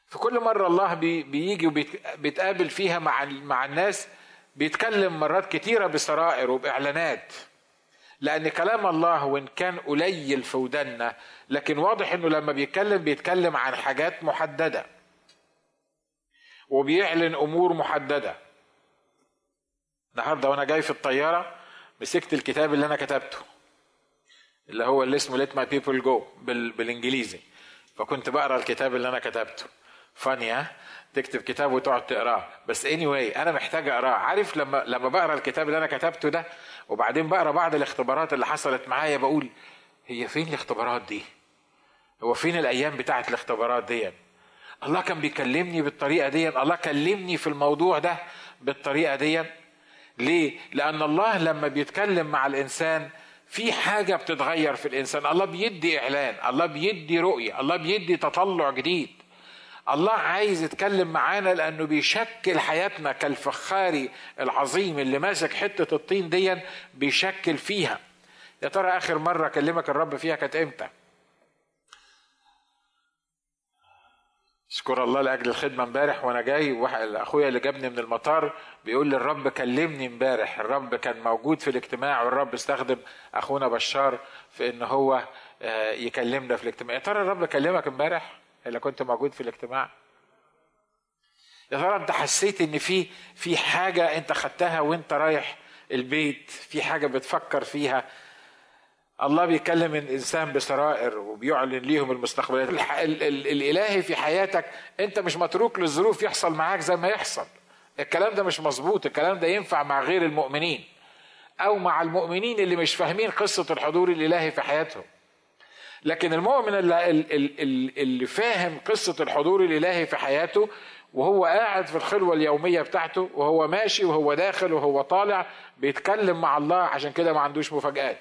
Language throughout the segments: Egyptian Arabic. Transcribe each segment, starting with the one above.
في كل مرة الله بي بيجي وبيتقابل فيها مع مع الناس بيتكلم مرات كتيرة بسرائر وبإعلانات لأن كلام الله وإن كان قليل في ودنا لكن واضح إنه لما بيتكلم بيتكلم عن حاجات محددة وبيعلن أمور محددة النهارده وأنا جاي في الطيارة مسكت الكتاب اللي أنا كتبته اللي هو اللي اسمه Let My People Go بال... بالإنجليزي فكنت بقرا الكتاب اللي أنا كتبته فانية تكتب كتاب وتقعد تقراه بس اني anyway انا محتاج اقراه عارف لما لما بقرا الكتاب اللي انا كتبته ده وبعدين بقرا بعض الاختبارات اللي حصلت معايا بقول هي فين الاختبارات دي هو فين الايام بتاعت الاختبارات دي الله كان بيكلمني بالطريقه دي الله كلمني في الموضوع ده بالطريقه دي ليه لان الله لما بيتكلم مع الانسان في حاجة بتتغير في الإنسان الله بيدي إعلان الله بيدي رؤية الله بيدي تطلع جديد الله عايز يتكلم معانا لانه بيشكل حياتنا كالفخاري العظيم اللي ماسك حته الطين دي بيشكل فيها يا ترى اخر مره كلمك الرب فيها كانت امتى اشكر الله لاجل الخدمه امبارح وانا جاي اخويا اللي جابني من المطار بيقول لي الرب كلمني امبارح الرب كان موجود في الاجتماع والرب استخدم اخونا بشار في ان هو يكلمنا في الاجتماع يا ترى الرب كلمك امبارح اللي كنت موجود في الاجتماع يا ترى انت حسيت ان في في حاجه انت خدتها وانت رايح البيت في حاجه بتفكر فيها الله بيكلم الانسان بسرائر وبيعلن ليهم المستقبلات ال ال الالهي في حياتك انت مش متروك للظروف يحصل معاك زي ما يحصل الكلام ده مش مظبوط الكلام ده ينفع مع غير المؤمنين او مع المؤمنين اللي مش فاهمين قصه الحضور الالهي في حياتهم لكن المؤمن اللي, اللي, اللي فاهم قصة الحضور الإلهي في حياته وهو قاعد في الخلوة اليومية بتاعته وهو ماشي وهو داخل وهو طالع بيتكلم مع الله عشان كده ما عندوش مفاجآت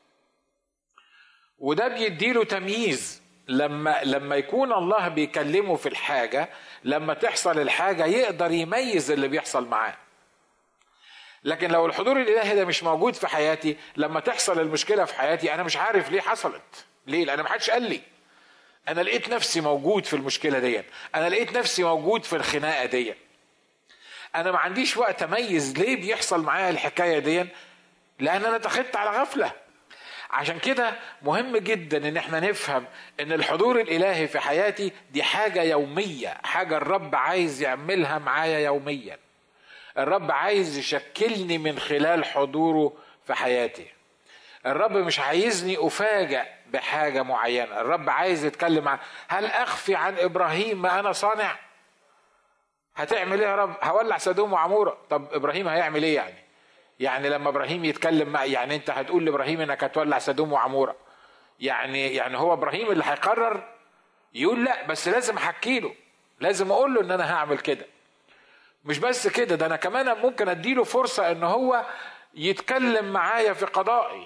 وده بيديله تمييز لما لما يكون الله بيكلمه في الحاجة لما تحصل الحاجة يقدر يميز اللي بيحصل معاه لكن لو الحضور الإلهي ده مش موجود في حياتي لما تحصل المشكلة في حياتي أنا مش عارف ليه حصلت ليه؟ لأن ما حدش قال لي. أنا لقيت نفسي موجود في المشكلة دي. أنا لقيت نفسي موجود في الخناقة دي. أنا ما عنديش وقت أميز ليه بيحصل معايا الحكاية دي لأن أنا اتخذت على غفلة. عشان كده مهم جدا ان احنا نفهم ان الحضور الالهي في حياتي دي حاجة يومية حاجة الرب عايز يعملها معايا يوميا الرب عايز يشكلني من خلال حضوره في حياتي الرب مش عايزني افاجئ بحاجه معينه الرب عايز يتكلم عن هل اخفي عن ابراهيم ما انا صانع هتعمل ايه يا رب هولع سدوم وعموره طب ابراهيم هيعمل ايه يعني يعني لما ابراهيم يتكلم مع يعني انت هتقول لابراهيم انك هتولع سدوم وعموره يعني يعني هو ابراهيم اللي هيقرر يقول لا بس لازم احكي له لازم اقول له ان انا هعمل كده مش بس كده ده انا كمان ممكن اديله فرصه ان هو يتكلم معايا في قضائي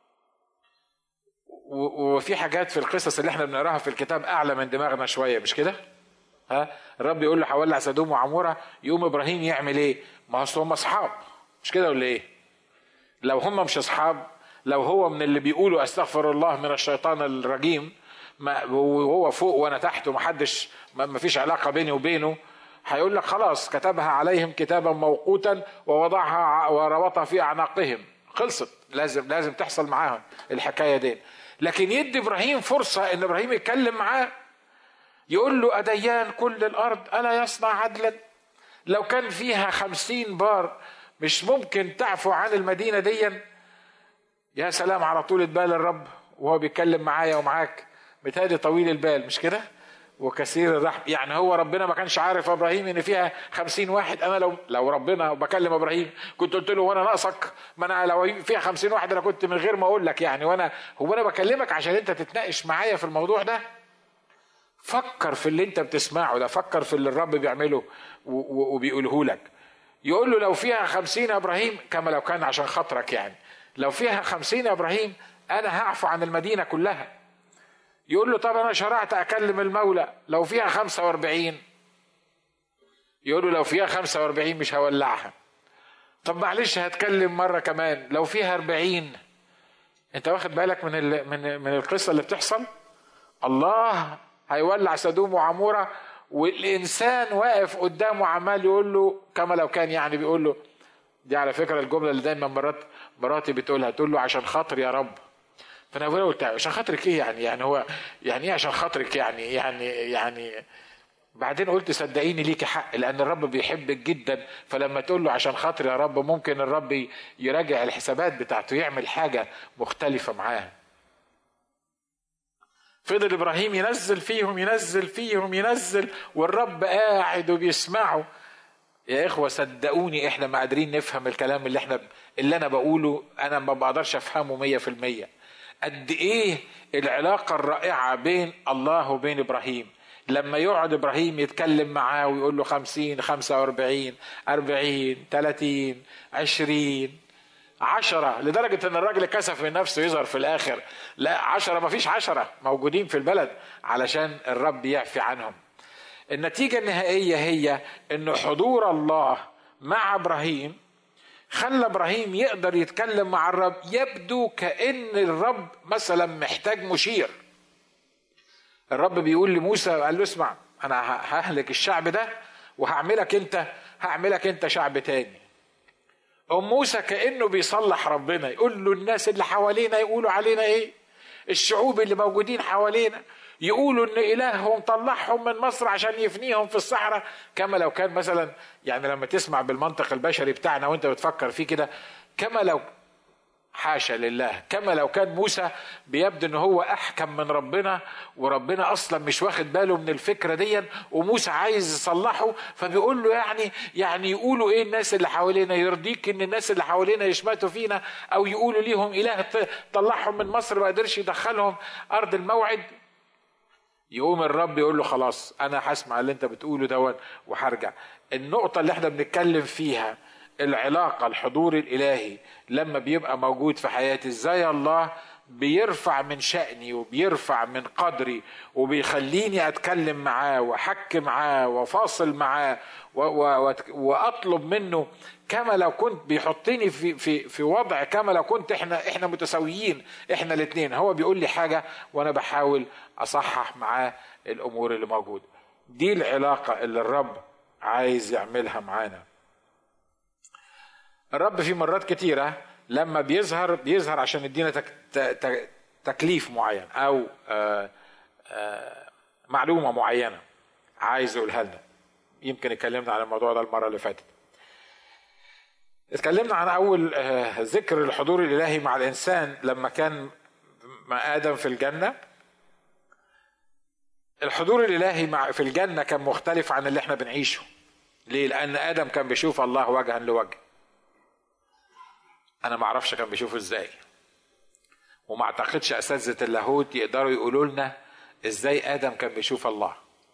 وفي حاجات في القصص اللي احنا بنقراها في الكتاب اعلى من دماغنا شويه مش كده؟ ها الرب يقول له هولع سدوم وعموره يقوم ابراهيم يعمل ايه؟ ما اصل هم اصحاب مش كده ولا ايه؟ لو هم مش اصحاب لو هو من اللي بيقولوا استغفر الله من الشيطان الرجيم ما وهو فوق وانا تحت ومحدش ما فيش علاقه بيني وبينه هيقول لك خلاص كتبها عليهم كتابا موقوتا ووضعها وربطها في اعناقهم خلصت لازم لازم تحصل معاهم الحكايه دي لكن يدي ابراهيم فرصه ان ابراهيم يتكلم معاه يقول له أديان كل الأرض ألا يصنع عدلا لو كان فيها خمسين بار مش ممكن تعفو عن المدينة دي يا سلام على طولة بال الرب وهو بيتكلم معايا ومعاك متهادي طويل البال مش كده وكثير الرحم يعني هو ربنا ما كانش عارف ابراهيم ان فيها خمسين واحد انا لو لو ربنا بكلم ابراهيم كنت قلت له وانا ناقصك ما انا لو فيها خمسين واحد انا كنت من غير ما اقول لك يعني وانا هو انا بكلمك عشان انت تتناقش معايا في الموضوع ده فكر في اللي انت بتسمعه ده فكر في اللي الرب بيعمله وبيقوله لك يقول له لو فيها خمسين يا ابراهيم كما لو كان عشان خاطرك يعني لو فيها خمسين يا ابراهيم انا هعفو عن المدينه كلها يقول له طب انا شرعت اكلم المولى لو فيها خمسة واربعين يقول له لو فيها خمسة واربعين مش هولعها طب معلش هتكلم مرة كمان لو فيها اربعين انت واخد بالك من ال من من القصة اللي بتحصل الله هيولع سدوم وعمورة والانسان واقف قدامه عمال يقول له كما لو كان يعني بيقول له دي على فكره الجمله اللي دايما مرات مراتي بتقولها تقول له عشان خاطر يا رب فانا قلت عشان خاطرك ايه يعني يعني هو يعني ايه عشان خاطرك يعني يعني يعني بعدين قلت صدقيني ليكي حق لان الرب بيحبك جدا فلما تقول له عشان خاطر يا رب ممكن الرب يراجع الحسابات بتاعته يعمل حاجه مختلفه معاه فضل ابراهيم ينزل فيهم ينزل فيهم ينزل والرب قاعد وبيسمعه يا اخوه صدقوني احنا ما قادرين نفهم الكلام اللي احنا اللي انا بقوله انا ما بقدرش افهمه مية في المية قد ايه العلاقه الرائعه بين الله وبين ابراهيم لما يقعد ابراهيم يتكلم معاه ويقول له خمسين خمسة واربعين اربعين تلاتين عشرين عشرة لدرجة ان الراجل كسف من نفسه يظهر في الاخر لا عشرة ما فيش عشرة موجودين في البلد علشان الرب يعفي عنهم النتيجة النهائية هي ان حضور الله مع ابراهيم خلى ابراهيم يقدر يتكلم مع الرب يبدو كان الرب مثلا محتاج مشير الرب بيقول لموسى قال له اسمع انا ههلك الشعب ده وهعملك انت هعملك انت شعب تاني ام موسى كانه بيصلح ربنا يقول له الناس اللي حوالينا يقولوا علينا ايه الشعوب اللي موجودين حوالينا يقولوا ان الههم طلعهم من مصر عشان يفنيهم في الصحراء كما لو كان مثلا يعني لما تسمع بالمنطق البشري بتاعنا وانت بتفكر فيه كده كما لو حاشا لله كما لو كان موسى بيبدو ان هو احكم من ربنا وربنا اصلا مش واخد باله من الفكره دي وموسى عايز يصلحه فبيقول له يعني يعني يقولوا ايه الناس اللي حوالينا يرضيك ان الناس اللي حوالينا يشمتوا فينا او يقولوا ليهم اله طلعهم من مصر ما قدرش يدخلهم ارض الموعد يقوم الرب يقول له خلاص انا هسمع اللي انت بتقوله دون وهرجع النقطه اللي احنا بنتكلم فيها العلاقه الحضور الالهي لما بيبقى موجود في حياتي ازاي الله بيرفع من شأني وبيرفع من قدري وبيخليني أتكلم معاه وأحكي معاه وفاصل معاه وأطلب منه كما لو كنت بيحطني في في في وضع كما لو كنت احنا احنا متساويين احنا الاثنين هو بيقول لي حاجة وأنا بحاول أصحح معاه الأمور اللي موجودة دي العلاقة اللي الرب عايز يعملها معانا الرب في مرات كتيرة لما بيظهر بيظهر عشان يدينا تك تك تكليف معين أو آآ آآ معلومة معينة عايز يقولها لنا يمكن اتكلمنا عن الموضوع ده المرة اللي فاتت اتكلمنا عن أول ذكر الحضور الإلهي مع الإنسان لما كان مع آدم في الجنة الحضور الإلهي مع في الجنة كان مختلف عن اللي احنا بنعيشه ليه؟ لأن آدم كان بيشوف الله وجها لوجه انا ما اعرفش كان بيشوفه ازاي وما اعتقدش اساتذه اللاهوت يقدروا يقولوا لنا ازاي ادم كان بيشوف الله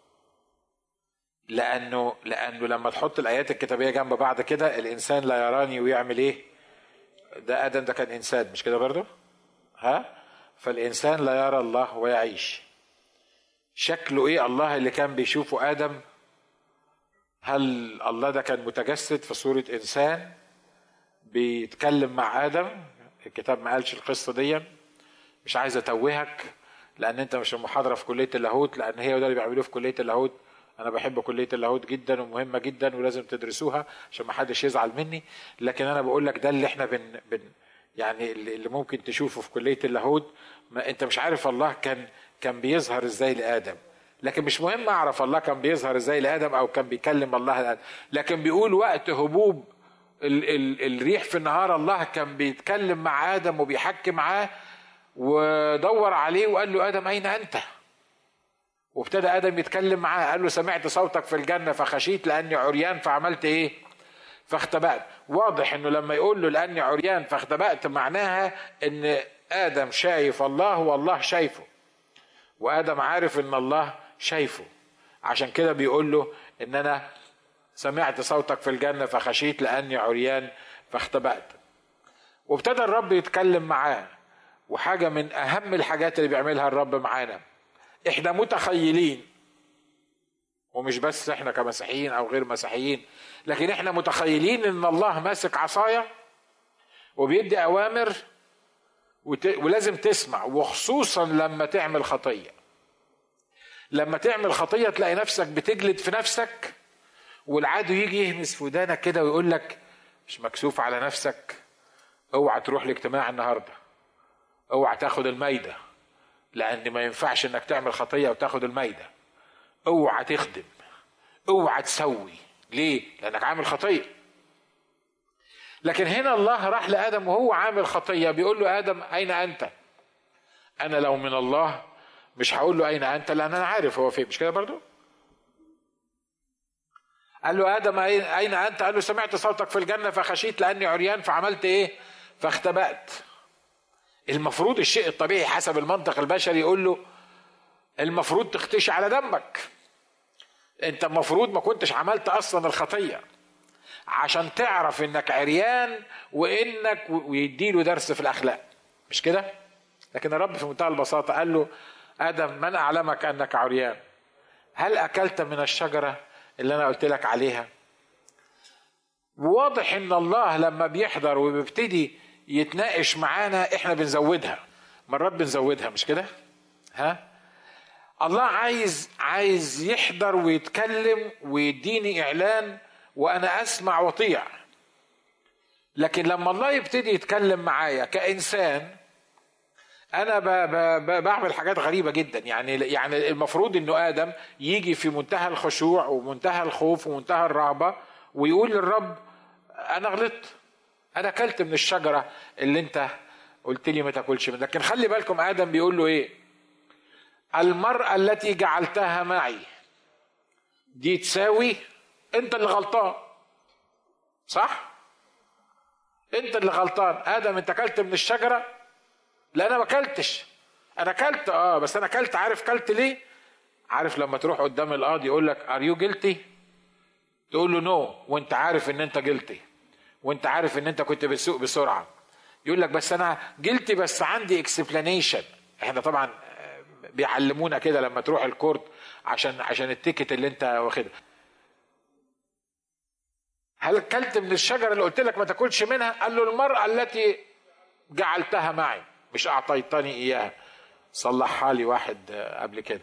لانه لانه لما تحط الايات الكتابيه جنب بعض كده الانسان لا يراني ويعمل ايه ده ادم ده كان انسان مش كده برضه ها فالانسان لا يرى الله ويعيش شكله ايه الله اللي كان بيشوفه ادم هل الله ده كان متجسد في صوره انسان بيتكلم مع ادم الكتاب ما قالش القصه دي مش عايز اتوهك لان انت مش المحاضره في كليه اللاهوت لان هي ده اللي بيعملوه في كليه اللاهوت انا بحب كليه اللاهوت جدا ومهمه جدا ولازم تدرسوها عشان ما حدش يزعل مني لكن انا بقول لك ده اللي احنا بن, بن يعني اللي ممكن تشوفه في كليه اللاهوت ما انت مش عارف الله كان كان بيظهر ازاي لادم لكن مش مهم اعرف الله كان بيظهر ازاي لادم او كان بيكلم الله لآدم. لكن بيقول وقت هبوب ال ال الريح في النهار الله كان بيتكلم مع ادم وبيحكي معاه ودور عليه وقال له ادم اين انت وابتدى ادم يتكلم معاه قال له سمعت صوتك في الجنه فخشيت لاني عريان فعملت ايه فاختبأت واضح انه لما يقول له لاني عريان فاختبأت معناها ان ادم شايف الله والله شايفه وادم عارف ان الله شايفه عشان كده بيقول له ان انا سمعت صوتك في الجنة فخشيت لأني عريان فاختبأت وابتدى الرب يتكلم معاه وحاجة من أهم الحاجات اللي بيعملها الرب معانا احنا متخيلين ومش بس احنا كمسيحيين او غير مسيحيين لكن احنا متخيلين ان الله ماسك عصايه وبيدي اوامر ولازم تسمع وخصوصا لما تعمل خطيه لما تعمل خطيه تلاقي نفسك بتجلد في نفسك والعدو يجي يهمس في ودانك كده ويقول لك مش مكسوف على نفسك اوعى تروح الاجتماع النهارده اوعى تاخد المايده لان ما ينفعش انك تعمل خطيه وتاخد المايده اوعى تخدم اوعى تسوي ليه لانك عامل خطيه لكن هنا الله راح لادم وهو عامل خطيه بيقول له ادم اين انت انا لو من الله مش هقول له اين انت لان انا عارف هو فين مش كده برضو قال له ادم اين انت قال له سمعت صوتك في الجنه فخشيت لاني عريان فعملت ايه فاختبأت المفروض الشيء الطبيعي حسب المنطق البشري يقول له المفروض تختشي على دمك انت المفروض ما كنتش عملت اصلا الخطيه عشان تعرف انك عريان وانك ويديله درس في الاخلاق مش كده لكن الرب في منتهى البساطه قال له ادم من اعلمك انك عريان هل اكلت من الشجره اللي انا قلت لك عليها واضح ان الله لما بيحضر وبيبتدي يتناقش معانا احنا بنزودها مرات بنزودها مش كده ها الله عايز عايز يحضر ويتكلم ويديني اعلان وانا اسمع واطيع لكن لما الله يبتدي يتكلم معايا كانسان انا ب ب بعمل حاجات غريبه جدا يعني يعني المفروض انه ادم يجي في منتهى الخشوع ومنتهى الخوف ومنتهى الرهبه ويقول للرب انا غلطت انا اكلت من الشجره اللي انت قلت لي ما تاكلش منها لكن خلي بالكم ادم بيقول له ايه المراه التي جعلتها معي دي تساوي انت اللي غلطان صح انت اللي غلطان ادم انت اكلت من الشجره لا انا ما اكلتش انا اكلت اه بس انا اكلت عارف اكلت ليه عارف لما تروح قدام القاضي يقول لك ار يو جلتي تقول له نو no. وانت عارف ان انت جلتي وانت عارف ان انت كنت بتسوق بسرعه يقول لك بس انا جلتي بس عندي اكسبلانيشن احنا طبعا بيعلمونا كده لما تروح الكورت عشان عشان التيكت اللي انت واخدها هل اكلت من الشجره اللي قلت لك ما تاكلش منها قال له المراه التي جعلتها معي مش اعطيتني اياها صلحها لي واحد قبل كده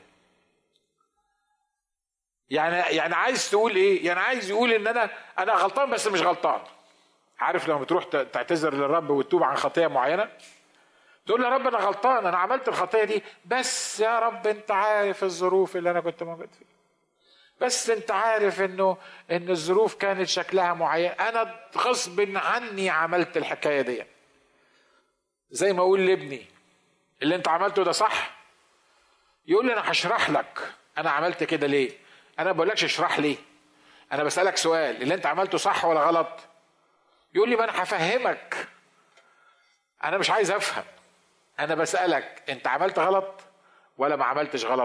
يعني يعني عايز تقول ايه يعني عايز يقول ان انا انا غلطان بس مش غلطان عارف لما بتروح تعتذر للرب وتتوب عن خطيه معينه تقول له يا رب انا غلطان انا عملت الخطيه دي بس يا رب انت عارف الظروف اللي انا كنت موجود فيها بس انت عارف انه ان الظروف كانت شكلها معين انا غصب عني عملت الحكايه دي زي ما اقول لابني اللي انت عملته ده صح يقول لي انا هشرح لك انا عملت كده ليه انا ما بقولكش اشرح لي انا بسالك سؤال اللي انت عملته صح ولا غلط يقول لي ما انا هفهمك انا مش عايز افهم انا بسالك انت عملت غلط ولا ما عملتش غلط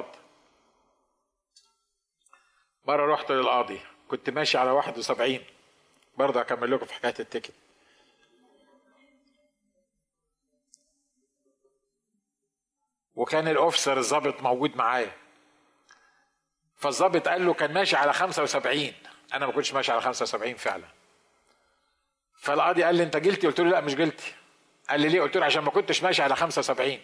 مرة رحت للقاضي كنت ماشي على 71 برضه هكمل لكم في حكاية التيكت وكان الاوفيسر الظابط موجود معايا فالظابط قال له كان ماشي على 75 انا ما كنتش ماشي على 75 فعلا فالقاضي قال لي انت جلتي قلت له لا مش جلتي قال لي ليه قلت له عشان ما كنتش ماشي على 75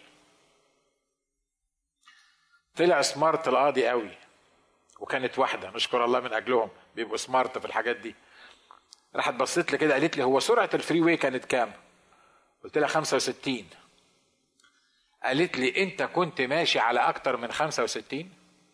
طلع سمارت القاضي قوي وكانت واحده نشكر الله من اجلهم بيبقوا سمارت في الحاجات دي راحت بصيت لي كده قالت لي هو سرعه الفري واي كانت كام قلت لها 65 قالت لي انت كنت ماشي على اكتر من 65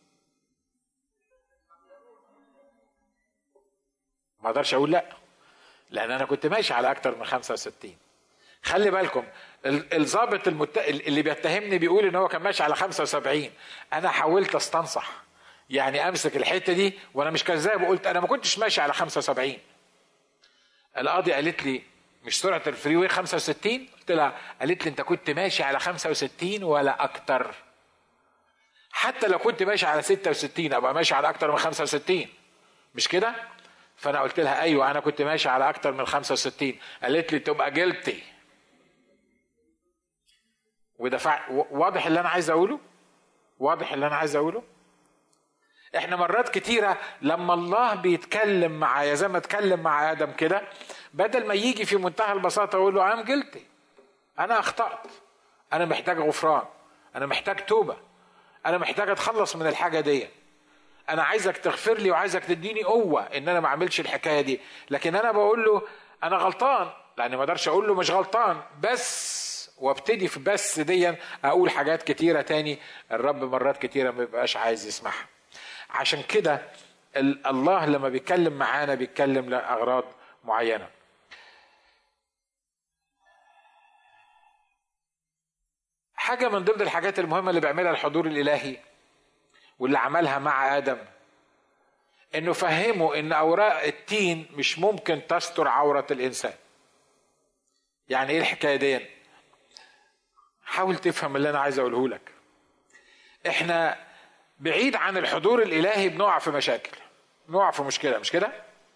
ما اقدرش اقول لا لان انا كنت ماشي على اكتر من 65 خلي بالكم الضابط المت... اللي بيتهمني بيقول ان هو كان ماشي على 75 انا حاولت استنصح يعني امسك الحته دي وانا مش كذاب وقلت انا ما كنتش ماشي على 75 القاضي قالت لي مش سرعه الفري واي 65 قلت لها قالت لي انت كنت ماشي على 65 ولا اكتر حتى لو كنت ماشي على 66 ابقى ماشي على اكتر من 65 مش كده فانا قلت لها ايوه انا كنت ماشي على اكتر من 65 قالت لي تبقى جلتي ودفع واضح اللي انا عايز اقوله واضح اللي انا عايز اقوله احنا مرات كتيرة لما الله بيتكلم معايا زي ما اتكلم مع ادم كده بدل ما يجي في منتهى البساطة يقول له ام جلتي انا اخطأت انا محتاج غفران انا محتاج توبة انا محتاج اتخلص من الحاجه دي انا عايزك تغفر لي وعايزك تديني قوه ان انا ما اعملش الحكايه دي لكن انا بقول له انا غلطان لان ما اقدرش اقول له مش غلطان بس وابتدي في بس دي اقول حاجات كتيره تاني الرب مرات كتيره ما بيبقاش عايز يسمعها عشان كده الله لما بيتكلم معانا بيتكلم لاغراض معينه حاجه من ضمن الحاجات المهمه اللي بيعملها الحضور الالهي واللي عملها مع ادم انه فهمه ان اوراق التين مش ممكن تستر عوره الانسان يعني ايه الحكايه دي حاول تفهم اللي انا عايز اقوله لك احنا بعيد عن الحضور الالهي بنقع في مشاكل نقع في مشكله مش كده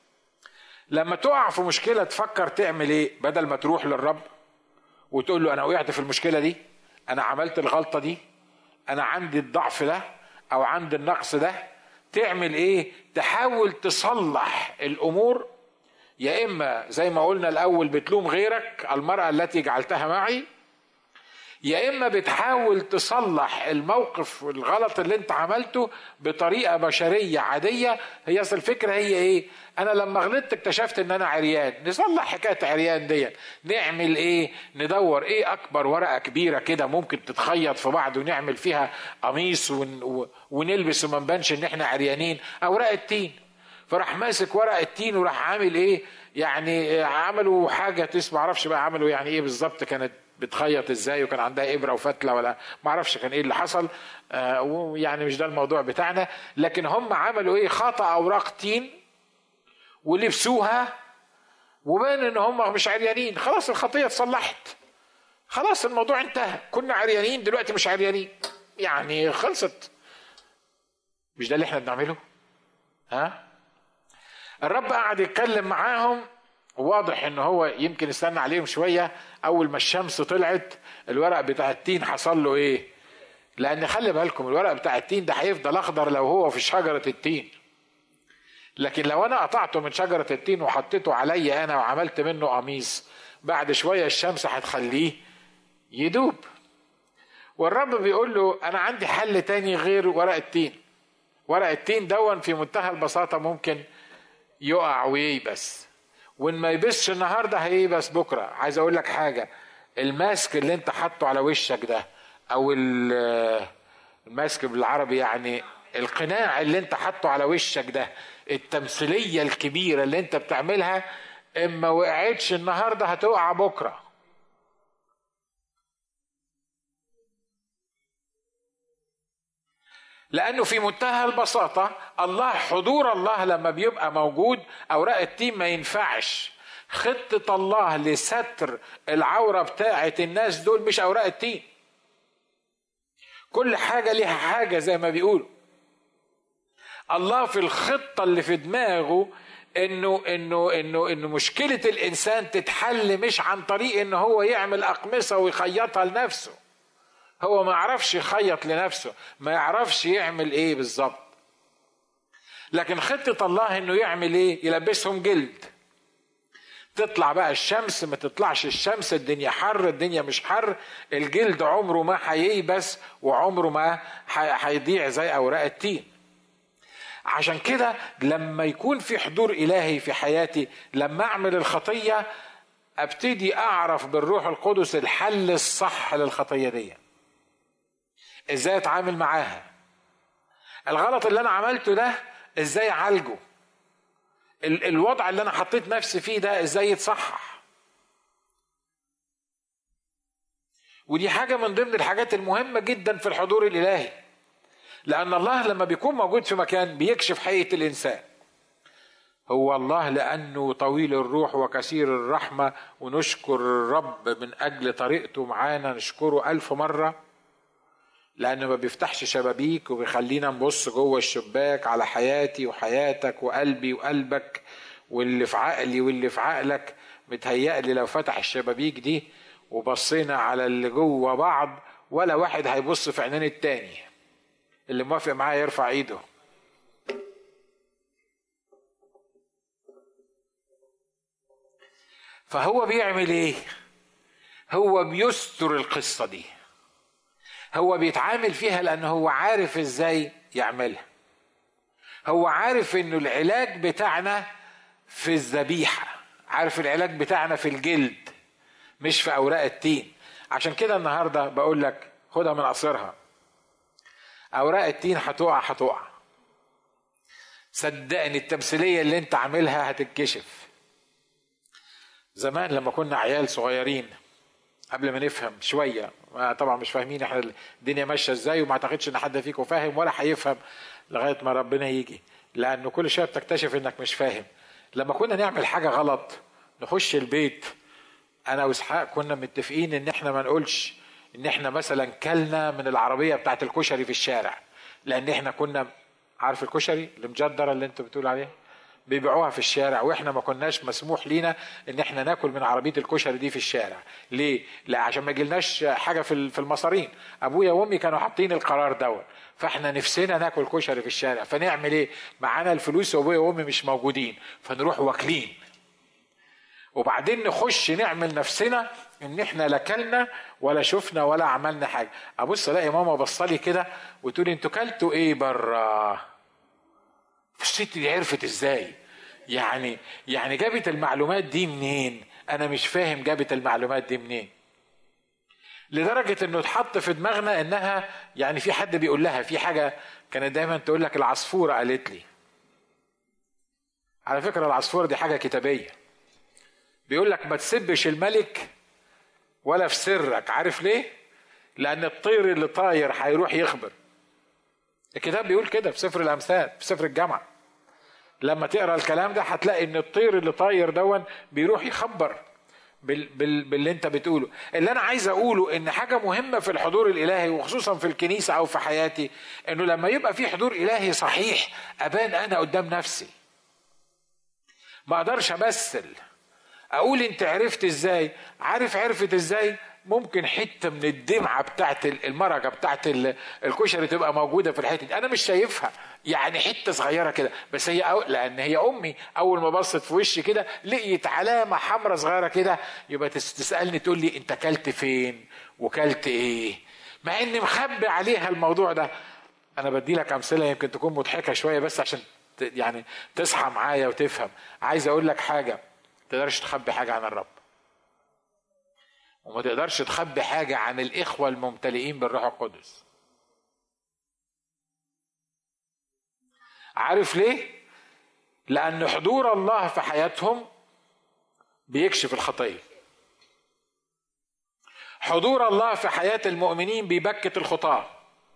لما تقع في مشكله تفكر تعمل ايه بدل ما تروح للرب وتقول له انا وقعت في المشكله دي انا عملت الغلطه دي انا عندي الضعف ده او عندي النقص ده تعمل ايه تحاول تصلح الامور يا اما زي ما قلنا الاول بتلوم غيرك المراه التي جعلتها معي يا اما بتحاول تصلح الموقف الغلط اللي انت عملته بطريقه بشريه عاديه هي اصل الفكره هي ايه انا لما غلطت اكتشفت ان انا عريان نصلح حكايه عريان دي نعمل ايه ندور ايه اكبر ورقه كبيره كده ممكن تتخيط في بعض ونعمل فيها قميص ون... ونلبس وما نبانش ان احنا عريانين اوراق التين فراح ماسك ورق التين وراح عامل ايه يعني عملوا حاجه تسمع معرفش بقى عملوا يعني ايه بالظبط كانت بتخيط ازاي وكان عندها ابره وفتله ولا ما اعرفش كان ايه اللي حصل آه ويعني مش ده الموضوع بتاعنا لكن هم عملوا ايه خطا اوراق تين ولبسوها وبان ان هم مش عريانين خلاص الخطيه اتصلحت خلاص الموضوع انتهى كنا عريانين دلوقتي مش عريانين يعني خلصت مش ده اللي احنا بنعمله ها الرب قعد يتكلم معاهم واضح ان هو يمكن استنى عليهم شويه اول ما الشمس طلعت الورق بتاع التين حصل له ايه لان خلي بالكم الورق بتاع التين ده هيفضل اخضر لو هو في شجره التين لكن لو انا قطعته من شجره التين وحطيته عليا انا وعملت منه قميص بعد شويه الشمس هتخليه يدوب والرب بيقول له انا عندي حل تاني غير ورق التين ورق التين دون في منتهى البساطه ممكن يقع وييبس وان ما يبسش النهارده هيبس بكره عايز اقول لك حاجه الماسك اللي انت حاطه على وشك ده او الماسك بالعربي يعني القناع اللي انت حاطه على وشك ده التمثيليه الكبيره اللي انت بتعملها اما وقعتش النهارده هتقع بكره لانه في منتهى البساطه الله حضور الله لما بيبقى موجود اوراق التين ما ينفعش خطه الله لستر العوره بتاعه الناس دول مش اوراق التين كل حاجه ليها حاجه زي ما بيقولوا الله في الخطه اللي في دماغه انه انه انه انه مشكله الانسان تتحل مش عن طريق ان هو يعمل اقمصه ويخيطها لنفسه هو ما يعرفش يخيط لنفسه ما يعرفش يعمل ايه بالظبط لكن خطة الله انه يعمل ايه يلبسهم جلد تطلع بقى الشمس ما تطلعش الشمس الدنيا حر الدنيا مش حر الجلد عمره ما هييبس وعمره ما هيضيع زي اوراق التين عشان كده لما يكون في حضور الهي في حياتي لما اعمل الخطيه ابتدي اعرف بالروح القدس الحل الصح للخطيه دي ازاي اتعامل معاها الغلط اللي انا عملته ده ازاي اعالجه الوضع اللي انا حطيت نفسي فيه ده ازاي يتصحح ودي حاجة من ضمن الحاجات المهمة جدا في الحضور الإلهي لأن الله لما بيكون موجود في مكان بيكشف حقيقة الإنسان هو الله لأنه طويل الروح وكثير الرحمة ونشكر الرب من أجل طريقته معانا نشكره ألف مرة لأنه ما بيفتحش شبابيك وبيخلينا نبص جوه الشباك على حياتي وحياتك وقلبي وقلبك واللي في عقلي واللي في عقلك متهيألي لو فتح الشبابيك دي وبصينا على اللي جوه بعض ولا واحد هيبص في عينين التاني اللي موافق معايا يرفع ايده فهو بيعمل ايه هو بيستر القصه دي هو بيتعامل فيها لأنه هو عارف إزاي يعملها هو عارف إنه العلاج بتاعنا في الذبيحة عارف العلاج بتاعنا في الجلد مش في أوراق التين عشان كده النهاردة بقول لك خدها من قصرها أوراق التين هتقع هتقع صدقني التمثيلية اللي انت عاملها هتتكشف زمان لما كنا عيال صغيرين قبل ما نفهم شويه طبعا مش فاهمين احنا الدنيا ماشيه ازاي وما اعتقدش ان حد فيكم فاهم ولا هيفهم لغايه ما ربنا يجي لانه كل شويه بتكتشف انك مش فاهم لما كنا نعمل حاجه غلط نخش البيت انا واسحاق كنا متفقين ان احنا ما نقولش ان احنا مثلا كلنا من العربيه بتاعت الكشري في الشارع لان احنا كنا عارف الكشري المجدره اللي انت بتقول عليها بيبيعوها في الشارع واحنا ما كناش مسموح لينا ان احنا ناكل من عربيه الكشري دي في الشارع ليه لا عشان ما يجيلناش حاجه في في المصارين ابويا وامي كانوا حاطين القرار دوت فاحنا نفسنا ناكل كشري في الشارع فنعمل ايه معانا الفلوس وابويا وامي مش موجودين فنروح واكلين وبعدين نخش نعمل نفسنا ان احنا لا كلنا ولا شفنا ولا عملنا حاجه ابص الاقي ماما بصلي كده وتقول انتوا كلتوا ايه بره الست دي عرفت ازاي يعني يعني جابت المعلومات دي منين انا مش فاهم جابت المعلومات دي منين لدرجة انه اتحط في دماغنا انها يعني في حد بيقول لها في حاجة كانت دايما تقول لك العصفورة قالت لي على فكرة العصفورة دي حاجة كتابية بيقول لك ما تسبش الملك ولا في سرك عارف ليه لان الطير اللي طاير هيروح يخبر الكتاب بيقول كده في سفر الامثال في سفر الجامعه لما تقرا الكلام ده هتلاقي ان الطير اللي طاير دون بيروح يخبر بال بال باللي انت بتقوله اللي انا عايز اقوله ان حاجه مهمه في الحضور الالهي وخصوصا في الكنيسه او في حياتي انه لما يبقى في حضور الهي صحيح ابان انا قدام نفسي ما اقدرش امثل اقول انت عرفت ازاي عارف عرفت ازاي ممكن حته من الدمعه بتاعت المرقه بتاعت الكشري تبقى موجوده في الحته دي انا مش شايفها يعني حته صغيره كده بس هي أو لان هي امي اول ما بصت في وشي كده لقيت علامه حمراء صغيره كده يبقى تسالني تقول لي انت كلت فين وكلت ايه مع اني مخبي عليها الموضوع ده انا بدي لك امثله يمكن تكون مضحكه شويه بس عشان يعني تصحى معايا وتفهم عايز اقول لك حاجه تقدرش تخبي حاجه عن الرب وما تقدرش تخبي حاجة عن الإخوة الممتلئين بالروح القدس عارف ليه؟ لأن حضور الله في حياتهم بيكشف الخطية حضور الله في حياة المؤمنين بيبكت الخطاة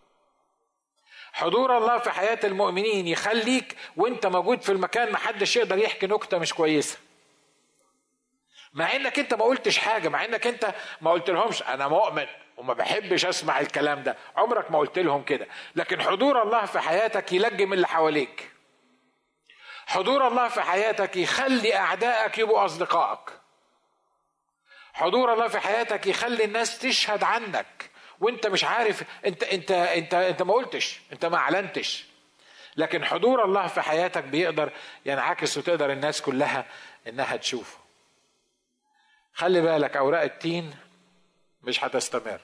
حضور الله في حياة المؤمنين يخليك وانت موجود في المكان محدش يقدر يحكي نكتة مش كويسة مع انك انت ما قلتش حاجه مع انك انت ما قلت لهمش انا مؤمن وما بحبش اسمع الكلام ده عمرك ما قلت لهم كده لكن حضور الله في حياتك يلجم اللي حواليك حضور الله في حياتك يخلي اعدائك يبقوا اصدقائك حضور الله في حياتك يخلي الناس تشهد عنك وانت مش عارف انت انت انت انت ما قلتش انت ما اعلنتش لكن حضور الله في حياتك بيقدر ينعكس وتقدر الناس كلها انها تشوفه خلي بالك اوراق التين مش هتستمر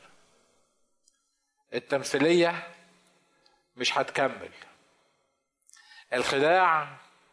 التمثيليه مش هتكمل الخداع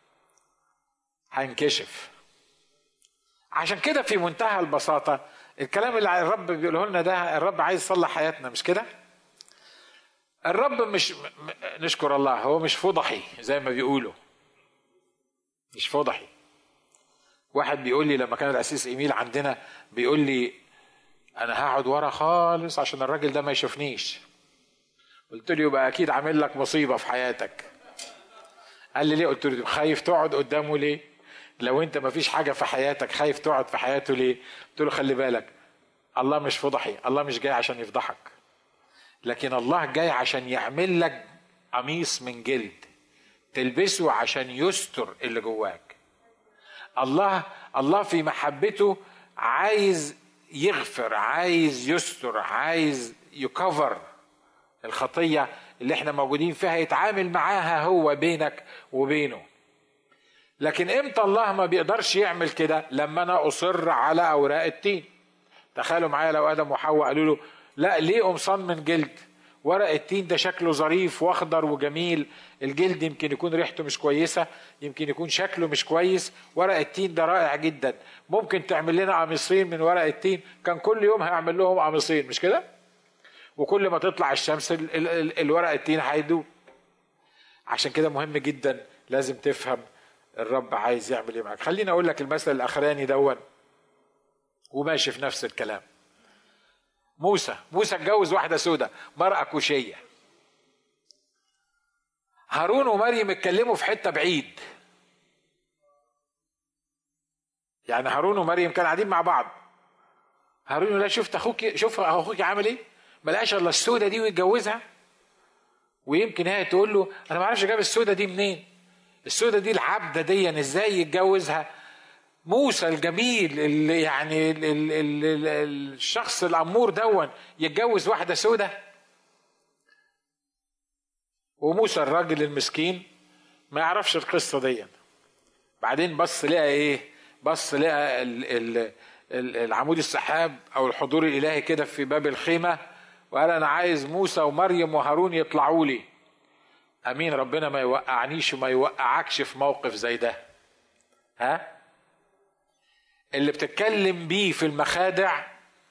هينكشف عشان كده في منتهى البساطة الكلام اللي الرب بيقوله لنا ده الرب عايز يصلح حياتنا مش كده؟ الرب مش نشكر الله هو مش فضحي زي ما بيقولوا مش فضحي واحد بيقول لي لما كان الاسيس ايميل عندنا بيقول لي انا هقعد ورا خالص عشان الراجل ده ما يشوفنيش قلت له يبقى اكيد عامل لك مصيبه في حياتك قال لي ليه قلت له خايف تقعد قدامه ليه لو انت ما فيش حاجه في حياتك خايف تقعد في حياته ليه قلت له خلي بالك الله مش فضحي الله مش جاي عشان يفضحك لكن الله جاي عشان يعمل لك قميص من جلد تلبسه عشان يستر اللي جواك الله الله في محبته عايز يغفر عايز يستر عايز يكفر الخطية اللي احنا موجودين فيها يتعامل معاها هو بينك وبينه لكن امتى الله ما بيقدرش يعمل كده لما انا اصر على اوراق التين تخيلوا معايا لو ادم وحواء قالوا له لا ليه قمصان من جلد ورق التين ده شكله ظريف واخضر وجميل الجلد يمكن يكون ريحته مش كويسه يمكن يكون شكله مش كويس ورق التين ده رائع جدا ممكن تعمل لنا قميصين من ورق التين كان كل يوم هيعمل لهم قميصين مش كده وكل ما تطلع الشمس ال ال ال الورق التين هيدوب عشان كده مهم جدا لازم تفهم الرب عايز يعمل ايه معاك خليني اقول لك المثل الاخراني دون وماشي في نفس الكلام موسى موسى اتجوز واحده سودة مرأة كوشية هارون ومريم اتكلموا في حتة بعيد يعني هارون ومريم كانوا قاعدين مع بعض هارون يقول لها شفت اخوك شوف اخوك عامل ايه ما لقاش الا السودة دي ويتجوزها ويمكن هي تقول له انا ما اعرفش جاب السودة دي منين السودة دي العبدة دي ازاي يتجوزها موسى الجميل اللي يعني ال ال ال ال الشخص الامور دون يتجوز واحده سودة وموسى الراجل المسكين ما يعرفش القصه دي بعدين بص لقى ايه بص لقى ال ال العمود السحاب او الحضور الالهي كده في باب الخيمه وقال انا عايز موسى ومريم وهارون يطلعوا لي امين ربنا ما يوقعنيش وما يوقعكش في موقف زي ده ها اللي بتتكلم بيه في المخادع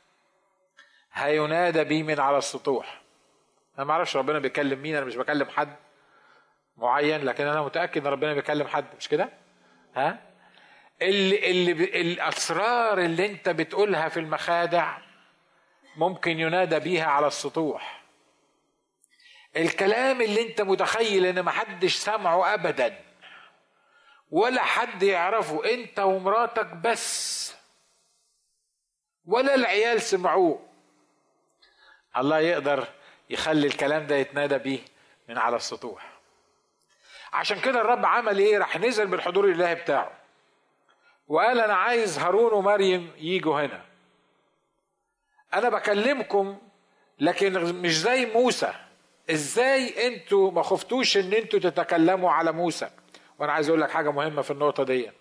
هينادى بيه من على السطوح انا ما اعرفش ربنا بيكلم مين انا مش بكلم حد معين لكن انا متاكد ان ربنا بيكلم حد مش كده ها اللي اللي ب... الاسرار اللي انت بتقولها في المخادع ممكن ينادى بيها على السطوح الكلام اللي انت متخيل ان محدش سمعه ابدا ولا حد يعرفه انت ومراتك بس ولا العيال سمعوه الله يقدر يخلي الكلام ده يتنادى بيه من على السطوح عشان كده الرب عمل ايه راح نزل بالحضور الالهي بتاعه وقال انا عايز هارون ومريم يجوا هنا انا بكلمكم لكن مش زي موسى ازاي انتوا ما خفتوش ان انتوا تتكلموا على موسى وانا عايز اقول لك حاجه مهمه في النقطه دي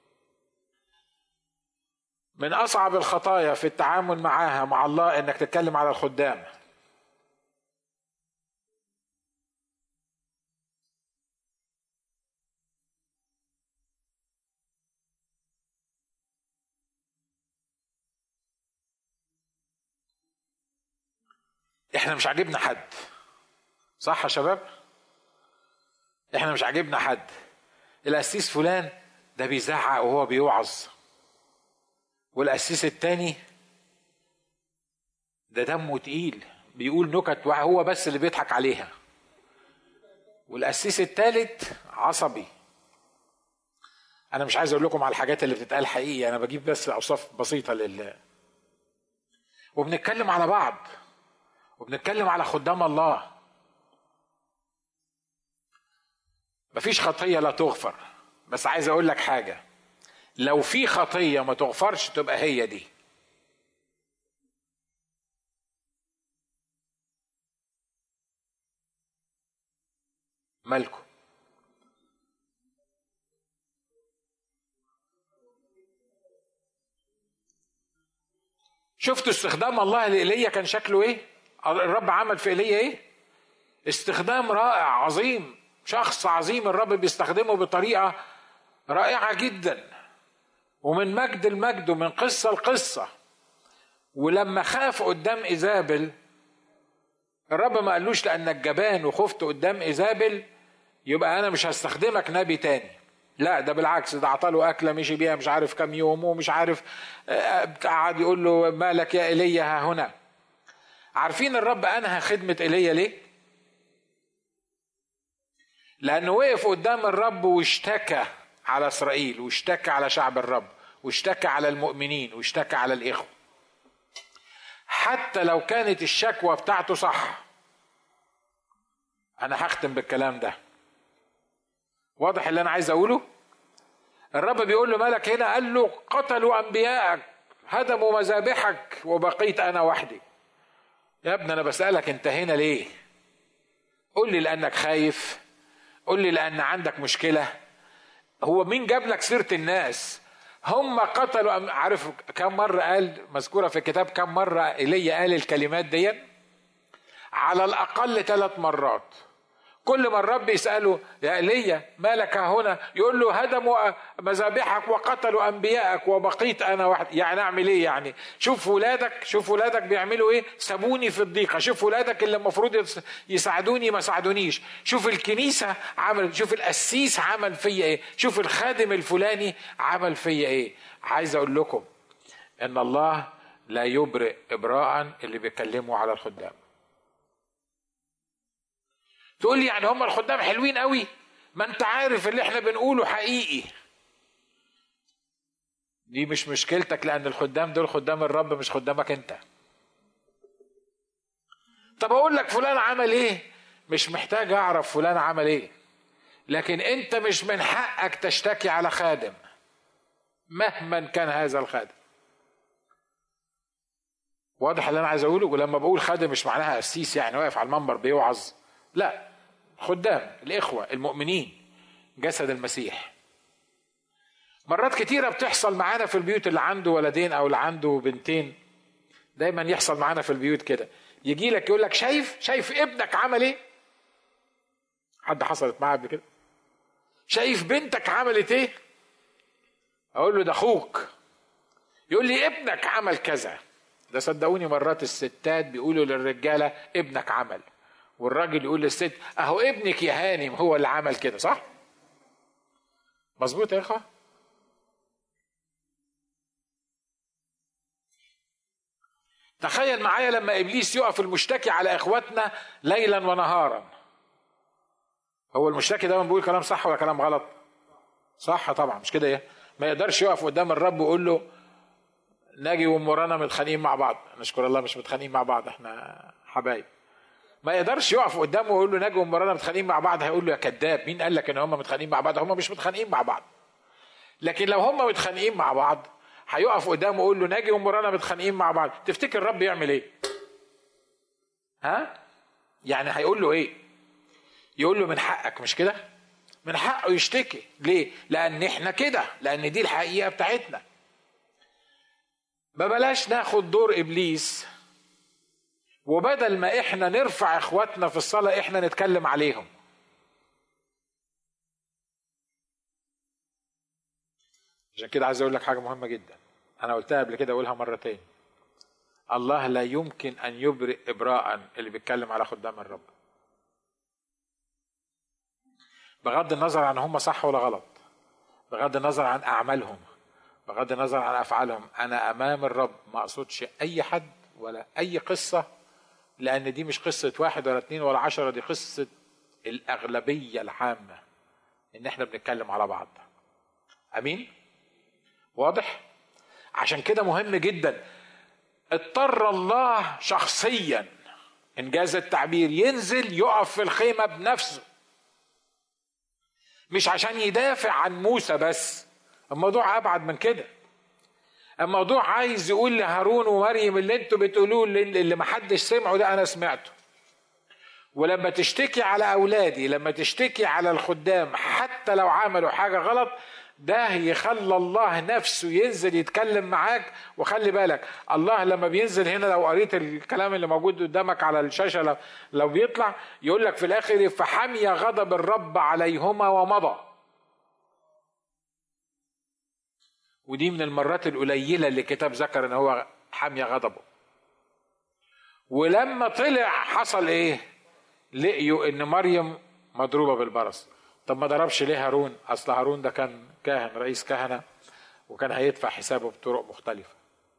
من اصعب الخطايا في التعامل معاها مع الله انك تتكلم على الخدام احنا مش عاجبنا حد صح يا شباب احنا مش عاجبنا حد القسيس فلان ده بيزعق وهو بيوعظ والقسيس التاني ده دمه تقيل بيقول نكت وهو بس اللي بيضحك عليها والقسيس التالت عصبي انا مش عايز اقول لكم على الحاجات اللي بتتقال حقيقي انا بجيب بس اوصاف بسيطه لله وبنتكلم على بعض وبنتكلم على خدام الله مفيش خطية لا تغفر بس عايز أقول لك حاجة لو في خطية ما تغفرش تبقى هي دي مالكم شفتوا استخدام الله لإيليا كان شكله ايه الرب عمل في ايليا ايه استخدام رائع عظيم شخص عظيم الرب بيستخدمه بطريقه رائعه جدا ومن مجد لمجد ومن قصه لقصه ولما خاف قدام ايزابل الرب ما قالوش لانك جبان وخفت قدام ايزابل يبقى انا مش هستخدمك نبي تاني لا ده بالعكس ده عطاله اكله مشي بيها مش عارف كام يوم ومش عارف قعد يقول له مالك يا ايليا ها هنا عارفين الرب انهى خدمه ايليا ليه لانه وقف قدام الرب واشتكى على اسرائيل واشتكى على شعب الرب واشتكى على المؤمنين واشتكى على الاخوه حتى لو كانت الشكوى بتاعته صح انا هختم بالكلام ده واضح اللي انا عايز اقوله الرب بيقول له مالك هنا قال له قتلوا انبياءك هدموا مذابحك وبقيت انا وحدي يا ابني انا بسالك انت هنا ليه قول لي لانك خايف قول لي لان عندك مشكله هو مين جاب لك سيره الناس هم قتلوا عارف كم مره قال مذكوره في الكتاب كم مره ايليا قال الكلمات دي على الاقل ثلاث مرات كل ما الرب يسأله يا ايليا ما لك هنا يقول له هدموا مذابحك وقتلوا أنبياءك وبقيت أنا واحد يعني أعمل إيه يعني شوف ولادك شوف ولادك بيعملوا إيه سابوني في الضيقة شوف ولادك اللي المفروض يساعدوني ما ساعدونيش شوف الكنيسة عمل شوف القسيس عمل فيا إيه شوف الخادم الفلاني عمل فيا إيه عايز أقول لكم إن الله لا يبرئ إبراء اللي بيكلموا على الخدام تقول لي يعني هم الخدام حلوين قوي ما انت عارف اللي احنا بنقوله حقيقي دي مش مشكلتك لان الخدام دول خدام الرب مش خدامك انت طب اقول لك فلان عمل ايه مش محتاج اعرف فلان عمل ايه لكن انت مش من حقك تشتكي على خادم مهما كان هذا الخادم واضح اللي انا عايز اقوله ولما بقول خادم مش معناها قسيس يعني واقف على المنبر بيوعظ لا خدام الإخوة المؤمنين جسد المسيح مرات كتيرة بتحصل معانا في البيوت اللي عنده ولدين أو اللي عنده بنتين دايما يحصل معانا في البيوت كده يجي لك يقول لك شايف شايف ابنك عمل ايه حد حصلت معاه قبل كده شايف بنتك عملت ايه اقول له ده اخوك يقول لي ابنك عمل كذا ده صدقوني مرات الستات بيقولوا للرجاله ابنك عمل والراجل يقول للست اهو ابنك يا هانم هو اللي عمل كده صح مظبوط يا اخوه تخيل معايا لما ابليس يقف المشتكي على اخواتنا ليلا ونهارا هو المشتكي ده بيقول كلام صح ولا كلام غلط صح طبعا مش كده ايه ما يقدرش يقف قدام الرب ويقول له ناجي ومرانا متخانقين مع بعض نشكر الله مش متخانقين مع بعض احنا حبايب ما يقدرش يقف قدامه ويقول له نجم ومرانا متخانقين مع بعض هيقول له يا كذاب مين قال لك ان هم متخانقين مع بعض هم مش متخانقين مع بعض لكن لو هم متخانقين مع بعض هيقف قدامه ويقول له ناجي ومرانا متخانقين مع بعض تفتكر الرب يعمل ايه ها يعني هيقول له ايه يقول له من حقك مش كده من حقه يشتكي ليه لان احنا كده لان دي الحقيقه بتاعتنا ما بلاش ناخد دور ابليس وبدل ما احنا نرفع اخواتنا في الصلاة احنا نتكلم عليهم عشان كده عايز اقول لك حاجة مهمة جدا انا قلتها قبل كده اقولها مرة تاني الله لا يمكن ان يبرئ ابراء اللي بيتكلم على خدام الرب بغض النظر عن هم صح ولا غلط بغض النظر عن اعمالهم بغض النظر عن افعالهم انا امام الرب ما اقصدش اي حد ولا اي قصه لأن دي مش قصة واحد ولا اتنين ولا عشرة دي قصة الأغلبية العامة إن إحنا بنتكلم على بعض أمين؟ واضح؟ عشان كده مهم جدا اضطر الله شخصيا إنجاز التعبير ينزل يقف في الخيمة بنفسه مش عشان يدافع عن موسى بس الموضوع أبعد من كده الموضوع عايز يقول لهارون ومريم اللي انتوا بتقولوه اللي ما حدش سمعه ده انا سمعته ولما تشتكي على اولادي لما تشتكي على الخدام حتى لو عملوا حاجه غلط ده يخلى الله نفسه ينزل يتكلم معاك وخلي بالك الله لما بينزل هنا لو قريت الكلام اللي موجود قدامك على الشاشه لو, لو بيطلع يقول لك في الاخر فحمي غضب الرب عليهما ومضى ودي من المرات القليلة اللي الكتاب ذكر ان هو حامية غضبه ولما طلع حصل ايه لقيوا ان مريم مضروبة بالبرص طب ما ضربش ليه هارون اصل هارون ده كان كاهن رئيس كهنة وكان هيدفع حسابه بطرق مختلفة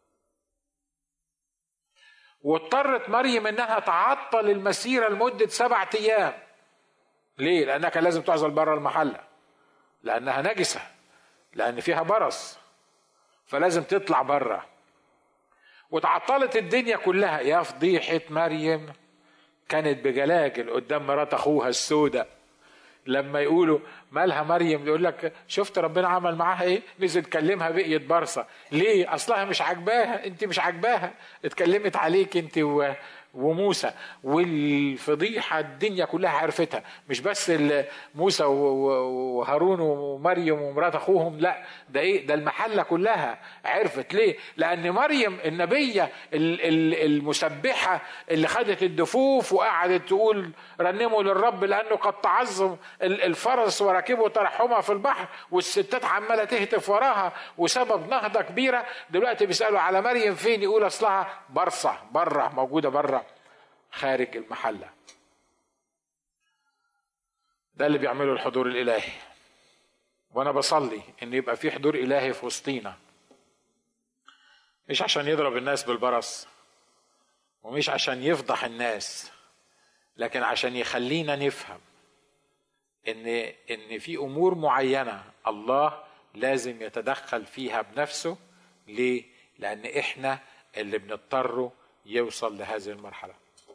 واضطرت مريم انها تعطل المسيرة لمدة سبعة ايام ليه لانها كان لازم تعزل بره المحلة لانها نجسة لان فيها برص فلازم تطلع بره وتعطلت الدنيا كلها يا فضيحة مريم كانت بجلاجل قدام مرات اخوها السوداء لما يقولوا مالها مريم يقول لك شفت ربنا عمل معاها ايه نزل كلمها بقيت برصة ليه اصلها مش عاجباها انت مش عاجباها اتكلمت عليك انت و... وموسى والفضيحه الدنيا كلها عرفتها مش بس موسى وهارون ومريم ومرات اخوهم لا ده ايه ده المحله كلها عرفت ليه لان مريم النبيه المسبحه اللي خدت الدفوف وقعدت تقول رنموا للرب لانه قد تعظم الفرس وركبوا ترحمها في البحر والستات عماله تهتف وراها وسبب نهضه كبيره دلوقتي بيسالوا على مريم فين يقول اصلها برصه بره موجوده بره خارج المحله ده اللي بيعمله الحضور الالهي وانا بصلي ان يبقى في حضور الهي في وسطينا مش عشان يضرب الناس بالبرص ومش عشان يفضح الناس لكن عشان يخلينا نفهم ان ان في امور معينه الله لازم يتدخل فيها بنفسه ليه لان احنا اللي بنضطره يوصل لهذه المرحله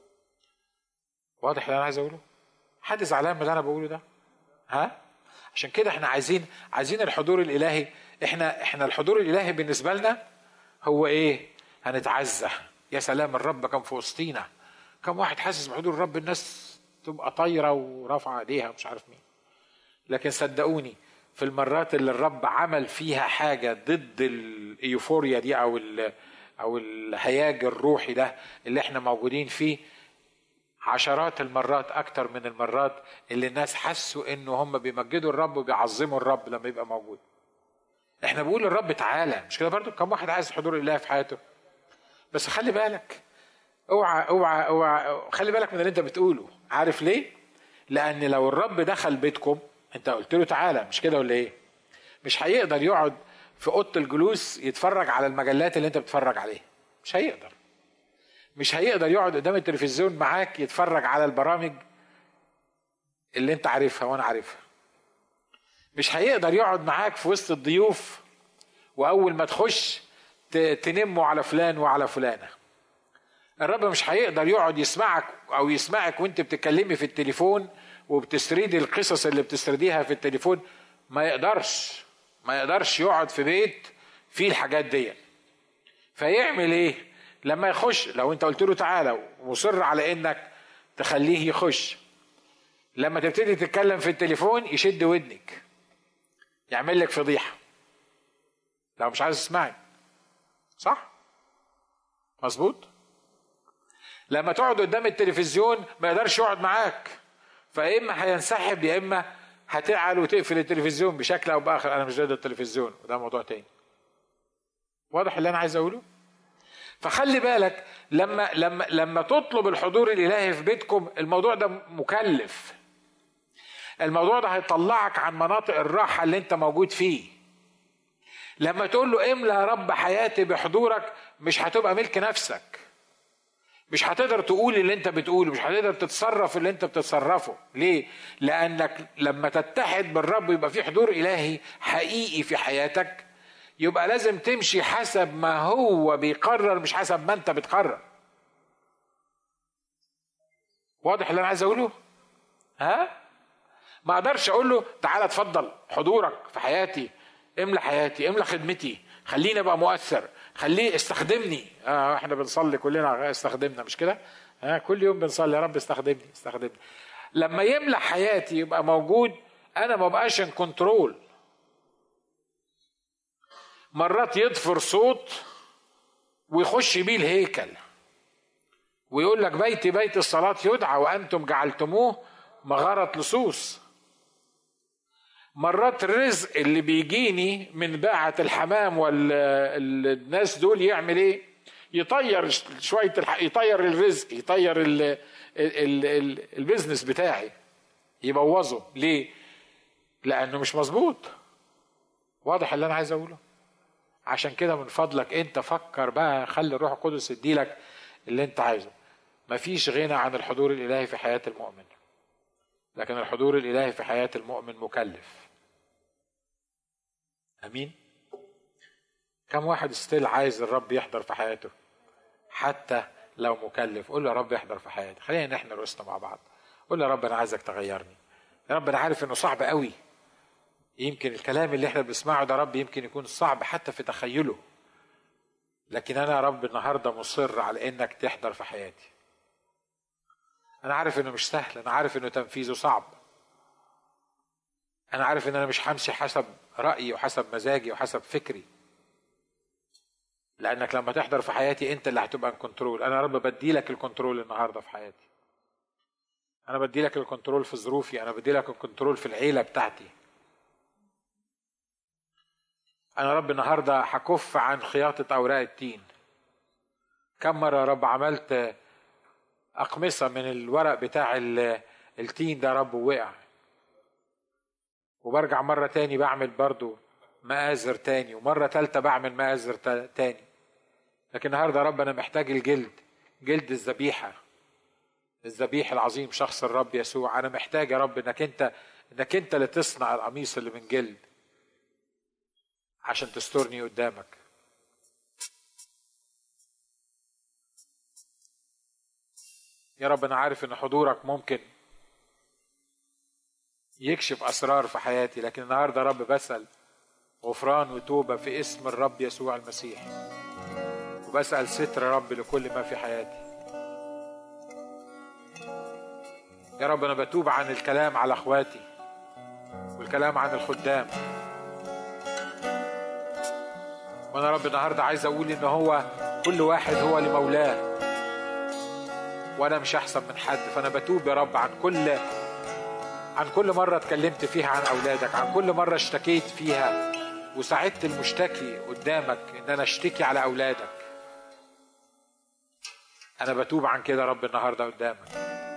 واضح اللي انا عايز اقوله حد زعلان من اللي انا بقوله ده ها عشان كده احنا عايزين عايزين الحضور الالهي احنا احنا الحضور الالهي بالنسبه لنا هو ايه هنتعزى يا سلام الرب كان في وسطينا كم واحد حاسس بحضور الرب الناس تبقى طايره ورافعه ايديها مش عارف مين لكن صدقوني في المرات اللي الرب عمل فيها حاجه ضد الايوفوريا دي او او الهياج الروحي ده اللي احنا موجودين فيه عشرات المرات اكتر من المرات اللي الناس حسوا انه هم بيمجدوا الرب وبيعظموا الرب لما يبقى موجود احنا بنقول للرب تعالى مش كده برضو كم واحد عايز حضور الله في حياته بس خلي بالك اوعى اوعى اوعى خلي بالك من اللي انت بتقوله عارف ليه لان لو الرب دخل بيتكم انت قلت له تعالى مش كده ولا ايه مش هيقدر يقعد في اوضه الجلوس يتفرج على المجلات اللي انت بتتفرج عليها مش هيقدر مش هيقدر يقعد قدام التلفزيون معاك يتفرج على البرامج اللي انت عارفها وانا عارفها مش هيقدر يقعد معاك في وسط الضيوف واول ما تخش تنموا على فلان وعلى فلانه الرب مش هيقدر يقعد يسمعك او يسمعك وانت بتتكلمي في التليفون وبتسردي القصص اللي بتسرديها في التليفون ما يقدرش ما يقدرش يقعد في بيت فيه الحاجات دي فيعمل ايه لما يخش لو انت قلت له تعالى ومصر على انك تخليه يخش لما تبتدي تتكلم في التليفون يشد ودنك يعمل لك فضيحه لو مش عايز تسمعي صح مظبوط لما تقعد قدام التلفزيون ما يقدرش يقعد معاك فاما هينسحب يا اما هتعل وتقفل التلفزيون بشكل او باخر انا مش ضد التلفزيون وده موضوع تاني واضح اللي انا عايز اقوله فخلي بالك لما لما لما تطلب الحضور الالهي في بيتكم الموضوع ده مكلف الموضوع ده هيطلعك عن مناطق الراحه اللي انت موجود فيه لما تقول له املى يا رب حياتي بحضورك مش هتبقى ملك نفسك مش هتقدر تقول اللي انت بتقوله مش هتقدر تتصرف اللي انت بتتصرفه ليه لانك لما تتحد بالرب يبقى في حضور الهي حقيقي في حياتك يبقى لازم تمشي حسب ما هو بيقرر مش حسب ما انت بتقرر واضح اللي انا عايز اقوله ها ما اقدرش اقول له تعالى اتفضل حضورك في حياتي املى حياتي املى خدمتي خليني ابقى مؤثر خليه استخدمني آه احنا بنصلي كلنا استخدمنا مش كده آه كل يوم بنصلي يا رب استخدمني استخدمني لما يملى حياتي يبقى موجود انا ما بقاش ان كنترول مرات يضفر صوت ويخش بيه الهيكل ويقول لك بيتي بيت الصلاة يدعى وأنتم جعلتموه مغارة لصوص مرات الرزق اللي بيجيني من باعة الحمام والناس دول يعمل ايه يطير شوية يطير الرزق يطير ال ال ال البيزنس بتاعي يبوظه ليه لانه مش مظبوط واضح اللي انا عايز اقوله عشان كده من فضلك انت فكر بقى خلي الروح القدس يديلك اللي انت عايزه مفيش غنى عن الحضور الالهي في حياه المؤمن لكن الحضور الالهي في حياه المؤمن مكلف امين كم واحد ستيل عايز الرب يحضر في حياته حتى لو مكلف قول له يا رب يحضر في حياتي خلينا نحن رؤوسنا مع بعض قول له يا رب انا عايزك تغيرني يا رب انا عارف انه صعب قوي يمكن الكلام اللي احنا بنسمعه ده رب يمكن يكون صعب حتى في تخيله لكن انا يا رب النهارده مصر على انك تحضر في حياتي انا عارف انه مش سهل انا عارف انه تنفيذه صعب انا عارف ان انا مش همشي حسب رايي وحسب مزاجي وحسب فكري لانك لما تحضر في حياتي انت اللي هتبقى كنترول انا يا رب بدي لك الكنترول النهارده في حياتي انا بدي لك الكنترول في ظروفي انا بدي لك الكنترول في العيله بتاعتي انا رب النهارده هكف عن خياطه اوراق التين كم مره يا رب عملت اقمصه من الورق بتاع التين ده يا رب ووقع وبرجع مرة تاني بعمل برضو مآزر تاني ومرة تالتة بعمل مآزر تاني لكن النهاردة يا رب أنا محتاج الجلد جلد الذبيحة الذبيح العظيم شخص الرب يسوع أنا محتاج يا رب إنك أنت إنك أنت اللي تصنع القميص اللي من جلد عشان تسترني قدامك يا رب أنا عارف إن حضورك ممكن يكشف اسرار في حياتي لكن النهارده رب بسال غفران وتوبه في اسم الرب يسوع المسيح وبسال ستر رب لكل ما في حياتي يا رب انا بتوب عن الكلام على اخواتي والكلام عن الخدام وانا رب النهارده عايز اقول ان هو كل واحد هو لمولاه وانا مش احسن من حد فانا بتوب يا رب عن كل عن كل مرة اتكلمت فيها عن أولادك عن كل مرة اشتكيت فيها وساعدت المشتكي قدامك إن أنا اشتكي على أولادك أنا بتوب عن كده رب النهاردة قدامك